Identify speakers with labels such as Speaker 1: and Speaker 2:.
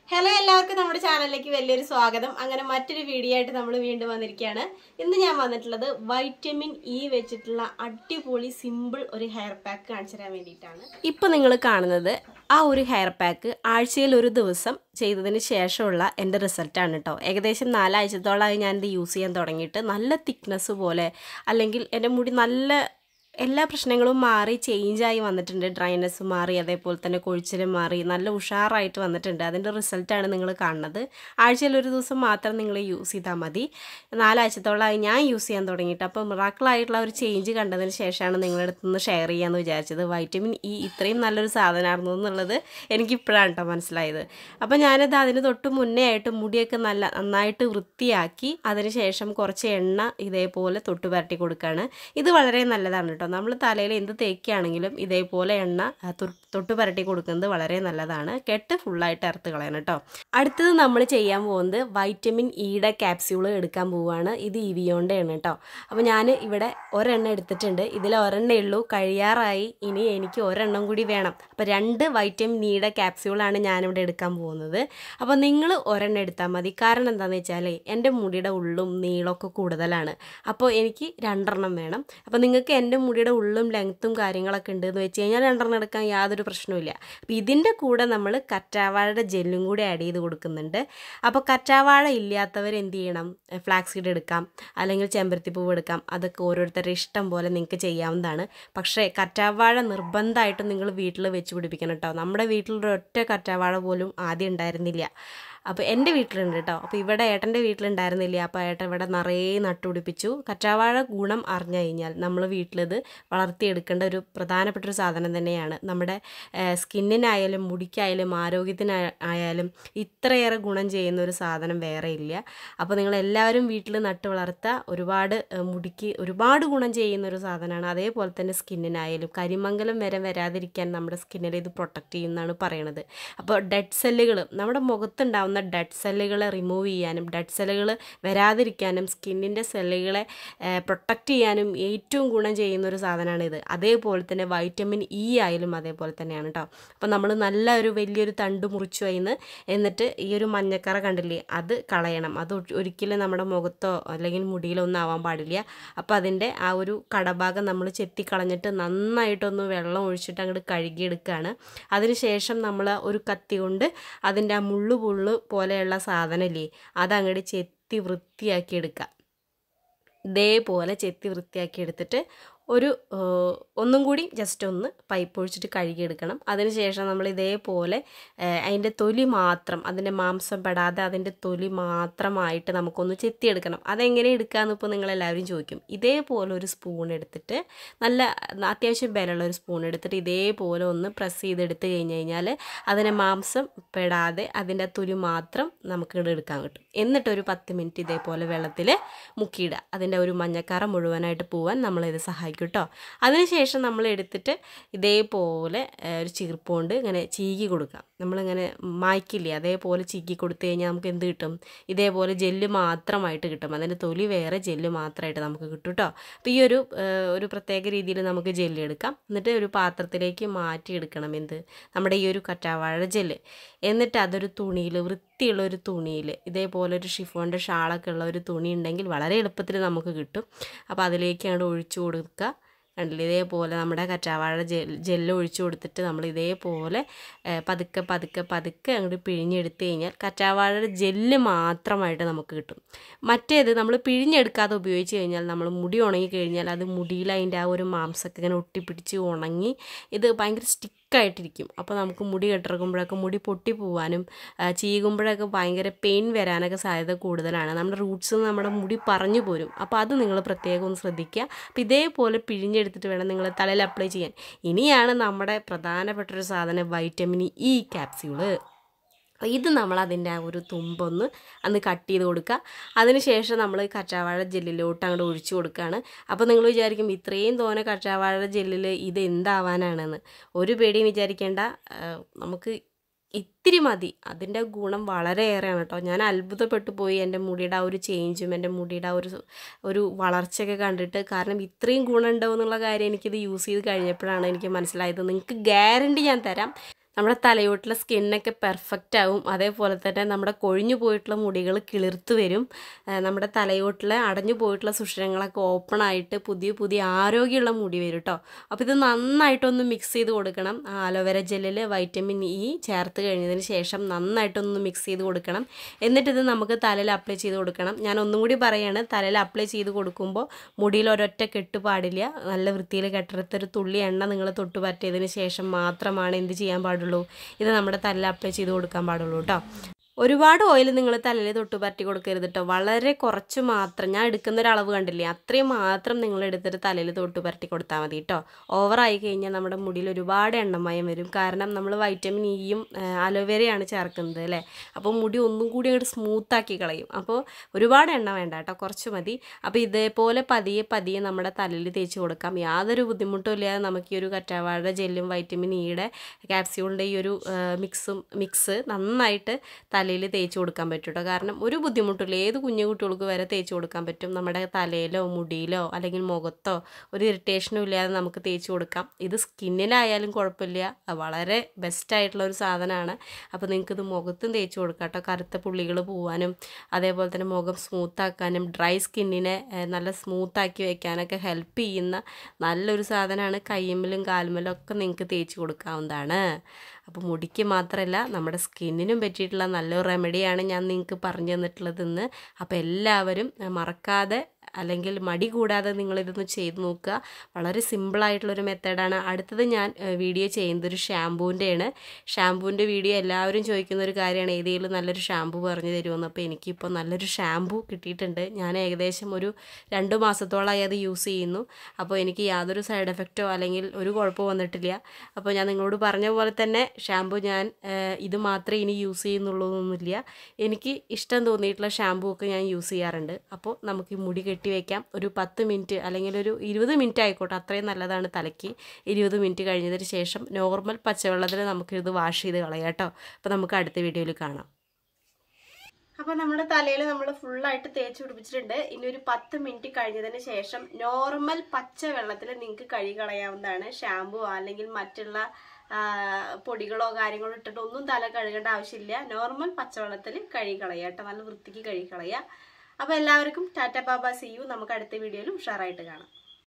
Speaker 1: hello എല്ലാവർക്കും നമ്മുടെ ചാനലിലേക്ക് വലിയൊരു സ്വാഗതം അങ്ങനെ മറ്റൊരു വീഡിയോ ആയിട്ട് നമ്മൾ വീണ്ടും വന്നിരിക്കുകയാണ് ഇന്ന് ഞാൻ വന്നിട്ടുള്ളത് വൈറ്റമിൻ ഇ വെച്ചിട്ടുള്ള അടിപൊളി സിമ്പിൾ ഒരു ഹെയർ പാക്ക് കാണിച്ചു തരാൻ വേണ്ടിയിട്ടാണ് ഇപ്പൊ നിങ്ങൾ കാണുന്നത് ആ ഒരു ഹെയർ പാക്ക് ആഴ്ചയിൽ ഒരു ദിവസം ചെയ്തതിന് ശേഷമുള്ള എൻ്റെ റിസൾട്ടാണ് കേട്ടോ ഏകദേശം നാലാഴ്ചത്തോളമായി ഞാനിത് യൂസ് ചെയ്യാൻ തുടങ്ങിയിട്ട് നല്ല തിക്നെസ് പോലെ അല്ലെങ്കിൽ എൻ്റെ മുടി നല്ല എല്ലാ പ്രശ്നങ്ങളും മാറി ചേഞ്ചായി വന്നിട്ടുണ്ട് ഡ്രൈനെസ് മാറി അതേപോലെ തന്നെ കൊഴിച്ചിലും മാറി നല്ല ഉഷാറായിട്ട് വന്നിട്ടുണ്ട് അതിൻ്റെ റിസൾട്ടാണ് നിങ്ങൾ കാണുന്നത് ആഴ്ചയിൽ ഒരു ദിവസം മാത്രം നിങ്ങൾ യൂസ് ചെയ്താൽ മതി നാലാഴ്ചത്തോളമായി ഞാൻ യൂസ് ചെയ്യാൻ തുടങ്ങിയിട്ട് അപ്പോൾ മിറാക്കിളായിട്ടുള്ള ഒരു ചേഞ്ച് കണ്ടതിന് ശേഷമാണ് നിങ്ങളുടെ അടുത്ത് നിന്ന് ഷെയർ ചെയ്യാമെന്ന് വിചാരിച്ചത് വൈറ്റമിൻ ഇ ഇത്രയും നല്ലൊരു സാധനമായിരുന്നു എന്നുള്ളത് എനിക്കിപ്പോഴാണ് കേട്ടോ മനസ്സിലായത് അപ്പോൾ ഞാനിത് അതിന് തൊട്ട് മുന്നേ ആയിട്ട് മുടിയൊക്കെ നല്ല നന്നായിട്ട് വൃത്തിയാക്കി അതിന് ശേഷം കുറച്ച് എണ്ണ ഇതേപോലെ തൊട്ട് പുരട്ടി കൊടുക്കുകയാണ് ഇത് വളരെ നല്ലതാണ് കേട്ടോ നമ്മൾ തലയിൽ എന്ത് തേക്കുകയാണെങ്കിലും ഇതേപോലെ എണ്ണ ആ, തൊ- തൊട്ട് പുരട്ടി കൊടുക്കുന്നത് വളരെ നല്ലതാണ് കെട്ട് ഫുള്ളായിട്ട് അറുത്ത് കളയണം കേട്ടോ അടുത്തത് നമ്മൾ ചെയ്യാൻ പോകുന്നത് വൈറ്റമിൻ ഇയുടെ ക്യാപ്സ്യൂൾ എടുക്കാൻ പോവുകയാണ് ഇത് ഇവിയോൻ്റെ ആണ് കേട്ടോ അപ്പോൾ ഞാൻ ഇവിടെ ഒരെണ്ണം എടുത്തിട്ടുണ്ട് ഇതിൽ ഒരെണ്ണേ ഉള്ളൂ കഴിയാറായി ഇനി എനിക്ക് ഒരെണ്ണം കൂടി വേണം അപ്പോൾ രണ്ട് വൈറ്റമിൻ ഇയുടെ ക്യാപ്സ്യൂളാണ് ഞാനിവിടെ എടുക്കാൻ പോകുന്നത് അപ്പോൾ നിങ്ങൾ ഒരെണ്ണം എടുത്താൽ മതി കാരണം എന്താണെന്ന് വെച്ചാൽ എൻ്റെ മുടിയുടെ ഉള്ളും നീളമൊക്കെ കൂടുതലാണ് അപ്പോൾ എനിക്ക് രണ്ടെണ്ണം വേണം അപ്പോൾ നിങ്ങൾക്ക് എൻ്റെ മുടിയുടെ ഉള്ളും ലെങ്ത്തും കാര്യങ്ങളൊക്കെ ഉണ്ട് എന്ന് വെച്ച് കഴിഞ്ഞാൽ രണ്ടെണ്ണം എടുക്കാൻ യാതൊരു പ്രശ്നവുമില്ല അപ്പോൾ ഇതിൻ്റെ കൂടെ നമ്മൾ കറ്റാവാഴയുടെ ജെല്ലും കൂടി ആഡ് ചെയ്ത് കൊടുക്കുന്നുണ്ട് അപ്പോൾ കറ്റാവാഴ ഇല്ലാത്തവർ എന്ത് ചെയ്യണം ഫ്ലാക്സ് സീഡ് എടുക്കാം അല്ലെങ്കിൽ ചെമ്പരത്തി പൂവ് എടുക്കാം അതൊക്കെ ഓരോരുത്തരുടെ ഇഷ്ടം പോലെ നിങ്ങൾക്ക് ചെയ്യാവുന്നതാണ് പക്ഷേ കറ്റാവാഴ നിർബന്ധമായിട്ടും നിങ്ങൾ വീട്ടിൽ വെച്ച് പിടിപ്പിക്കണം കേട്ടോ നമ്മുടെ വീട്ടിൽ ഒരൊറ്റ കറ്റാവാഴ പോലും ആദ്യം ഉണ്ടായിരുന്നില്ല അപ്പോൾ എൻ്റെ വീട്ടിലുണ്ട് കേട്ടോ അപ്പോൾ ഇവിടെ ഏട്ടൻ്റെ വീട്ടിലുണ്ടായിരുന്നില്ല അപ്പോൾ ഏട്ടൻ ഇവിടെ നിറയെ നട്ടുപിടിപ്പിച്ചു കറ്റാവാഴ ഗുണം അറിഞ്ഞു കഴിഞ്ഞാൽ നമ്മൾ വീട്ടിലിത് വളർത്തിയെടുക്കേണ്ട ഒരു പ്രധാനപ്പെട്ട ഒരു സാധനം തന്നെയാണ് നമ്മുടെ സ്കിന്നിനായാലും മുടിക്കായാലും ആരോഗ്യത്തിനായാലും ഇത്രയേറെ ഗുണം ചെയ്യുന്ന ഒരു സാധനം വേറെ ഇല്ല അപ്പോൾ നിങ്ങൾ എല്ലാവരും വീട്ടിൽ നട്ട് വളർത്തുക ഒരുപാട് ഏഹ്, മുടിക്ക് ഒരുപാട് ഗുണം ചെയ്യുന്ന ഒരു സാധനമാണ് അതേപോലെ തന്നെ സ്കിന്നിനായാലും കരിമംഗലം വരെ വരാതിരിക്കാൻ നമ്മുടെ സ്കിന്നിൽ ഇത് പ്രൊട്ടക്റ്റ് ചെയ്യുമെന്നാണ് പറയണത് അപ്പോൾ ഡെഡ് സെല്ലുകൾ നമ്മുടെ മുഖത്തുണ്ടാവുന്ന ഡെഡ് സെല്ലുകളെ റിമൂവ് ചെയ്യാനും ഡെഡ് സെല്ലുകൾ വരാതിരിക്കാനും സ്കിന്നിൻ്റെ സെല്ലുകളെ പ്രൊട്ടക്റ്റ് ചെയ്യാനും ഏറ്റവും ഗുണം ചെയ്യുന്ന ഒരു സാധനമാണ് ഇത് അതേപോലെ തന്നെ വൈറ്റമിൻ ഇ ആയാലും അതേപോലെ തന്നെയാണ് കേട്ടോ അപ്പോൾ നമ്മൾ നല്ല ഒരു വലിയൊരു തണ്ട് മുറിച്ചു അതിന് എന്നിട്ട് ഈ ഒരു മഞ്ഞക്കറ കണ്ടില്ലേ അത് കളയണം അത് ഒ- ഒരിക്കലും നമ്മുടെ മുഖത്തോ അല്ലെങ്കിൽ മുടിയിലോ ഒന്നും ആവാൻ പാടില്ല അപ്പോൾ അതിൻ്റെ ആ ഒരു കടഭാഗം നമ്മൾ ചെത്തി കളഞ്ഞിട്ട് നന്നായിട്ടൊന്ന് വെള്ളം ഒഴിച്ചിട്ട് അങ്ങോട്ട് കഴുകിയെടുക്കുകയാണ് അതിനുശേഷം നമ്മൾ ഒരു കത്തി കൊണ്ട് അതിൻ്റെ ആ മുള്ളു പുള്ളു പോലെയുള്ള സാധനമില്ലേ അതങ്ങോട്ട് ചെത്തി വൃത്തിയാക്കി എടുക്കുക ഇതേപോലെ ചെത്തി വൃത്തിയാക്കി എടുത്തിട്ട് ഒരു ഏഹ്, ഒന്നും കൂടി ജസ്റ്റ് ഒന്ന് പൈപ്പ് ഒഴിച്ചിട്ട് കഴുകിയെടുക്കണം അതിനുശേഷം നമ്മൾ ഇതേപോലെ ഏഹ്, അതിൻ്റെ തൊലി മാത്രം അതിൻ്റെ മാംസം പെടാതെ അതിൻ്റെ തൊലി മാത്രമായിട്ട് നമുക്കൊന്ന് ചെത്തിയെടുക്കണം അതെങ്ങനെ എടുക്കാമെന്ന് ഇപ്പോൾ നിങ്ങളെല്ലാവരും ചോദിക്കും ഇതേപോലെ ഒരു സ്പൂൺ എടുത്തിട്ട് നല്ല അത്യാവശ്യം ബലമുള്ള ഒരു സ്പൂൺ എടുത്തിട്ട് ഇതേപോലെ ഒന്ന് പ്രസ് ചെയ്തെടുത്ത് കഴിഞ്ഞ് കഴിഞ്ഞാൽ അതിനെ മാംസം പെടാതെ അതിൻ്റെ തൊലി മാത്രം നമുക്ക് ഇവിടെ എടുക്കാൻ കിട്ടും എന്നിട്ട് ഒരു പത്ത് മിനിറ്റ് ഇതേപോലെ വെള്ളത്തിൽ മുക്കിയിടുക അതിൻ്റെ ഒരു മഞ്ഞക്കറ മുഴുവനായിട്ട് പോവാൻ നമ്മളിത് സഹായിക്കും കേട്ടോ അതിനുശേഷം നമ്മൾ എടുത്തിട്ട് ഇതേപോലെ ഏഹ്, ഒരു ചീർപ്പ് കൊണ്ട് ഇങ്ങനെ ചീകി കൊടുക്കാം നമ്മളിങ്ങനെ മായ്ക്കില്ലേ അതേപോലെ ചീകി കൊടുത്തു കഴിഞ്ഞാൽ നമുക്ക് എന്ത് കിട്ടും ഇതേപോലെ ജെല്ല് മാത്രമായിട്ട് കിട്ടും അതിൻ്റെ തൊലി വേറെ ജെല്ല് മാത്രമായിട്ട് നമുക്ക് കിട്ടും കേട്ടോ അപ്പോൾ ഈ ഒരു ഏഹ്, ഒരു പ്രത്യേക രീതിയിൽ നമുക്ക് ജെല്ല് എടുക്കാം എന്നിട്ട് ഒരു പാത്രത്തിലേക്ക് മാറ്റിയെടുക്കണം എന്ത് നമ്മുടെ ഈ ഒരു കറ്റാവാഴ ജെല്ല് എന്നിട്ട് അതൊരു തുണിയിൽ വൃത്തിയുള്ള ഒരു തുണിയിൽ ഇതേപോലെ ഒരു ഷിഫോണിൻ്റെ ഷാളൊക്കെ ഉള്ള ഒരു തുണി ഉണ്ടെങ്കിൽ വളരെ എളുപ്പത്തിൽ നമുക്ക് കിട്ടും അപ്പോൾ അതിലേക്ക് അങ്ങോട്ട് ഒഴിച്ചു കൊടുക്കുക കണ്ടില്ലേ ഇതേപോലെ നമ്മുടെ കറ്റാവാഴ ജെൽ ജെല്ല് ഒഴിച്ചു കൊടുത്തിട്ട് നമ്മൾ ഇതേപോലെ ഏഹ്, പതുക്കെ പതുക്കെ പതുക്കെ അങ്ങോട്ട് പിഴിഞ്ഞെടുത്ത് കഴിഞ്ഞാൽ കറ്റാവാഴയുടെ ജെല്ല് മാത്രമായിട്ട് നമുക്ക് കിട്ടും മറ്റേത് നമ്മൾ പിഴിഞ്ഞെടുക്കാതെ ഉപയോഗിച്ച് കഴിഞ്ഞാൽ നമ്മൾ മുടി ഉണങ്ങി കഴിഞ്ഞാൽ അത് മുടിയിൽ അതിൻ്റെ ആ ഒരു മാംസമൊക്കെ ഇങ്ങനെ ഒട്ടിപ്പിടിച്ച് ഉണങ്ങി ഇത് ഭയങ്കര സ്റ്റിക്കായിട്ടിരിക്കും അപ്പോൾ നമുക്ക് മുടി കെട്ടിറക്കുമ്പോഴൊക്കെ മുടി പൊട്ടി പോവാനും ആ, ചീകുമ്പോഴൊക്കെ ഭയങ്കര പെയിൻ വരാനൊക്കെ സാധ്യത കൂടുതലാണ് നമ്മുടെ റൂട്ട്സ് നമ്മുടെ മുടി പറഞ്ഞു പോരും അപ്പോൾ അത് നിങ്ങൾ പ്രത്യേകം ഒന്ന് ശ്രദ്ധിക്കുക അപ്പോൾ ഇതേപോലെ പിഴിഞ്ഞെടുത്തിട്ട് വേണം നിങ്ങൾ തലയിൽ അപ്ലൈ ചെയ്യാൻ ഇനിയാണ് നമ്മുടെ പ്രധാനപ്പെട്ട ഒരു സാധനം വൈറ്റമിൻ ഇ ക്യാപ്സ്യൂള് അപ്പോൾ ഇത് നമ്മൾ അതിൻ്റെ ആ ഒരു തുമ്പൊന്ന് അന്ന് കട്ട് ചെയ്ത് കൊടുക്കുക അതിനുശേഷം നമ്മൾ കറ്റാവാഴ ജെല്ലിലോട്ട് അങ്ങോട്ട് ഒഴിച്ചു കൊടുക്കുകയാണ് അപ്പോൾ നിങ്ങൾ വിചാരിക്കും ഇത്രയും തോനെ കറ്റാവാഴ ജെല്ലിൽ ഇത് എന്താവാനാണെന്ന് ഒരു പേടിയും വിചാരിക്കേണ്ട ആ, നമുക്ക് ഇത്തിരി മതി അതിൻ്റെ ഗുണം വളരെയേറെയാണ് കേട്ടോ ഞാൻ അത്ഭുതപ്പെട്ടു പോയി എൻ്റെ മുടിയുടെ ആ ഒരു ചേഞ്ചും എൻ്റെ മുടിയുടെ ആ ഒരു ഒരു വളർച്ചയൊക്കെ കണ്ടിട്ട് കാരണം ഇത്രയും ഗുണം ഉണ്ടാവും എന്നുള്ള കാര്യം എനിക്കിത് യൂസ് ചെയ്ത് കഴിഞ്ഞപ്പോഴാണ് എനിക്ക് മനസ്സിലായത് നിങ്ങൾക്ക് ഗ്യാരണ്ടി ഞാൻ തരാം നമ്മുടെ തലയോട്ടിലെ സ്കിന്നൊക്കെ പെർഫെക്റ്റ് ആവും അതേപോലെ തന്നെ നമ്മുടെ കൊഴിഞ്ഞു പോയിട്ടുള്ള മുടികൾ കിളിർത്ത് വരും ആ, നമ്മുടെ തലയോട്ടിലെ അടഞ്ഞു പോയിട്ടുള്ള സുഷിരങ്ങളൊക്കെ ഓപ്പൺ ആയിട്ട് പുതിയ പുതിയ ആരോഗ്യമുള്ള മുടി വരും കേട്ടോ അപ്പോൾ ഇത് നന്നായിട്ടൊന്ന് മിക്സ് ചെയ്ത് കൊടുക്കണം ആലോവേര ജെല്ലിൽ വൈറ്റമിൻ ഇ ചേർത്ത് കഴിഞ്ഞതിന് ശേഷം നന്നായിട്ടൊന്ന് മിക്സ് ചെയ്ത് കൊടുക്കണം എന്നിട്ടിത് നമുക്ക് തലയിൽ അപ്ലൈ ചെയ്ത് കൊടുക്കണം ഞാൻ ഒന്നും കൂടി പറയാണ് തലയിൽ അപ്ലൈ ചെയ്ത് കൊടുക്കുമ്പോൾ മുടിയിൽ ഒരൊറ്റ കെട്ട് പാടില്ല നല്ല വൃത്തിയിൽ കെട്ടിടത്തൊരു തുള്ളി എണ്ണ നിങ്ങൾ തൊട്ട് പറ്റിയതിന് ശേഷം മാത്രമാണ് എന്ത് ചെയ്യാൻ പാടുള്ളൂ ഇത് നമ്മുടെ തലയിൽ അപ്ലൈ ചെയ്ത് കൊടുക്കാൻ പാടുള്ളൂ കേട്ടോ ഒരുപാട് ഓയിൽ നിങ്ങൾ തലയിൽ തൊട്ട് പറ്റി കൊടുക്കരുത് കേട്ടോ വളരെ കുറച്ച് മാത്രം ഞാൻ എടുക്കുന്ന ഒരു അളവ് കണ്ടില്ലേ അത്രയും മാത്രം നിങ്ങൾ എടുത്തിട്ട് തലയിൽ തൊട്ട് പരട്ടി കൊടുത്താൽ മതി കേട്ടോ ഓവറായി കഴിഞ്ഞാൽ നമ്മുടെ മുടിയിൽ ഒരുപാട് എണ്ണമയം വരും കാരണം നമ്മൾ വൈറ്റമിൻ ഇയും അലോവേരയാണ് ചേർക്കുന്നത് അല്ലേ അപ്പോൾ മുടി ഒന്നും കൂടി അങ്ങോട്ട് സ്മൂത്താക്കി കളയും അപ്പോൾ ഒരുപാട് എണ്ണ വേണ്ട കേട്ടോ കുറച്ച് മതി അപ്പോൾ ഇതേപോലെ പതിയെ പതിയെ നമ്മുടെ തലയിൽ തേച്ച് കൊടുക്കാം യാതൊരു ബുദ്ധിമുട്ടും ഇല്ലാതെ നമുക്ക് ഈ ഒരു കറ്റാവാഴ ജെല്ലും വൈറ്റമിൻ ഇയുടെ ക്യാപ്സ്യൂളിൻ്റെ ഈ ഒരു ആ, മിക്സും മിക്സ് നന്നായിട്ട് തലയിൽ തേച്ച് കൊടുക്കാൻ പറ്റും കേട്ടോ കാരണം ഒരു ബുദ്ധിമുട്ടില്ല ഏത് കുഞ്ഞു കുട്ടികൾക്ക് വരെ തേച്ച് കൊടുക്കാൻ പറ്റും നമ്മുടെ തലയിലോ മുടിയിലോ അല്ലെങ്കിൽ മുഖത്തോ ഒരു ഇറിറ്റേഷനും ഇല്ലാതെ നമുക്ക് തേച്ച് കൊടുക്കാം ഇത് സ്കിന്നിലായാലും കുഴപ്പമില്ല അത് വളരെ ബെസ്റ്റ് ആയിട്ടുള്ള ഒരു സാധനമാണ് അപ്പോൾ നിങ്ങൾക്ക് ഇത് മുഖത്തും തേച്ച് കൊടുക്കാം കേട്ടോ കറുത്ത പുള്ളികൾ പോവാനും അതേപോലെ തന്നെ മുഖം സ്മൂത്താക്കാനും ഡ്രൈ സ്കിന്നിനെ ഏഹ്, നല്ല സ്മൂത്താക്കി വെക്കാനൊക്കെ ഹെൽപ്പ് ചെയ്യുന്ന നല്ലൊരു സാധനമാണ് കയ്യുമ്മലും കാലുമ്മലും ഒക്കെ നിങ്ങൾക്ക് തേച്ച് കൊടുക്കാവുന്നതാണ് അപ്പോൾ മുടിക്ക് മാത്രമല്ല നമ്മുടെ സ്കിന്നിനും പറ്റിയിട്ടുള്ള നല്ലൊരു റെമഡിയാണ് ഞാൻ നിങ്ങൾക്ക് പറഞ്ഞു തന്നിട്ടുള്ളത് ഇന്ന് അപ്പോൾ എല്ലാവരും ഏഹ്, മറക്കാതെ അല്ലെങ്കിൽ മടി കൂടാതെ നിങ്ങളിതൊന്ന് ചെയ്ത് നോക്കുക വളരെ സിമ്പിളായിട്ടുള്ളൊരു മെത്തേഡാണ് അടുത്തത് ഞാൻ ഏഹ്, വീഡിയോ ചെയ്യുന്നത് ഒരു ഷാമ്പൂവിൻ്റെയാണ് ഷാമ്പൂവിൻ്റെ വീഡിയോ എല്ലാവരും ചോദിക്കുന്ന ഒരു കാര്യമാണ് ഏതെങ്കിലും നല്ലൊരു ഷാമ്പൂ പറഞ്ഞു തരുമെന്ന് അപ്പോൾ എനിക്കിപ്പോൾ നല്ലൊരു ഷാമ്പൂ കിട്ടിയിട്ടുണ്ട് ഞാൻ ഏകദേശം ഒരു രണ്ട് മാസത്തോളമായി അത് യൂസ് ചെയ്യുന്നു അപ്പോൾ എനിക്ക് യാതൊരു സൈഡ് എഫക്റ്റോ അല്ലെങ്കിൽ ഒരു കുഴപ്പമോ വന്നിട്ടില്ല അപ്പോൾ ഞാൻ നിങ്ങളോട് പറഞ്ഞ പോലെ തന്നെ ഷാമ്പൂ ഞാൻ ഏഹ്, ഇത് മാത്രമേ ഇനി യൂസ് ചെയ്യുന്നുള്ളൂ എന്നൊന്നുമില്ല എനിക്ക് ഇഷ്ടം തോന്നിയിട്ടുള്ള ഷാമ്പൂ ഒക്കെ ഞാൻ യൂസ് ചെയ്യാറുണ്ട് അപ്പോൾ നമുക്ക് ഈ മുടി കെട്ടി വെക്കാം ഒരു പത്ത് മിനിറ്റ് അല്ലെങ്കിൽ ഒരു ഇരുപത് മിനിറ്റ് ആയിക്കോട്ടെ അത്രയും നല്ലതാണ് തലയ്ക്ക് ഇരുപത് മിനിറ്റ് കഴിഞ്ഞതിന് ശേഷം നോർമൽ പച്ചവെള്ളത്തിൽ നമുക്കിത് വാഷ് ചെയ്ത് കളയാം കേട്ടോ അപ്പോൾ നമുക്ക് അടുത്ത വീഡിയോയിൽ കാണാം അപ്പൊ നമ്മുടെ തലയിൽ നമ്മൾ ഫുള്ളായിട്ട് തേച്ച് പിടിപ്പിച്ചിട്ടുണ്ട് ഇനി ഒരു പത്ത് മിനിറ്റ് കഴിഞ്ഞതിന് ശേഷം നോർമൽ പച്ച വെള്ളത്തിൽ നിങ്ങൾക്ക് കഴുകി കളയാവുന്നതാണ് ഷാമ്പു അല്ലെങ്കിൽ മറ്റുള്ള ആ, പൊടികളോ കാര്യങ്ങളോ ഇട്ടിട്ട് ഒന്നും തല കഴുകേണ്ട ആവശ്യമില്ല നോർമൽ പച്ചവെള്ളത്തിൽ കഴുകി കളയുക കേട്ടോ നല്ല വൃത്തിക്ക് കഴുകി കളയുക അപ്പൊ എല്ലാവർക്കും ടാറ്റ ബാബ സി യു നമുക്ക് അടുത്ത വീഡിയോയിൽ ഉഷാറായിട്ട് കാണാം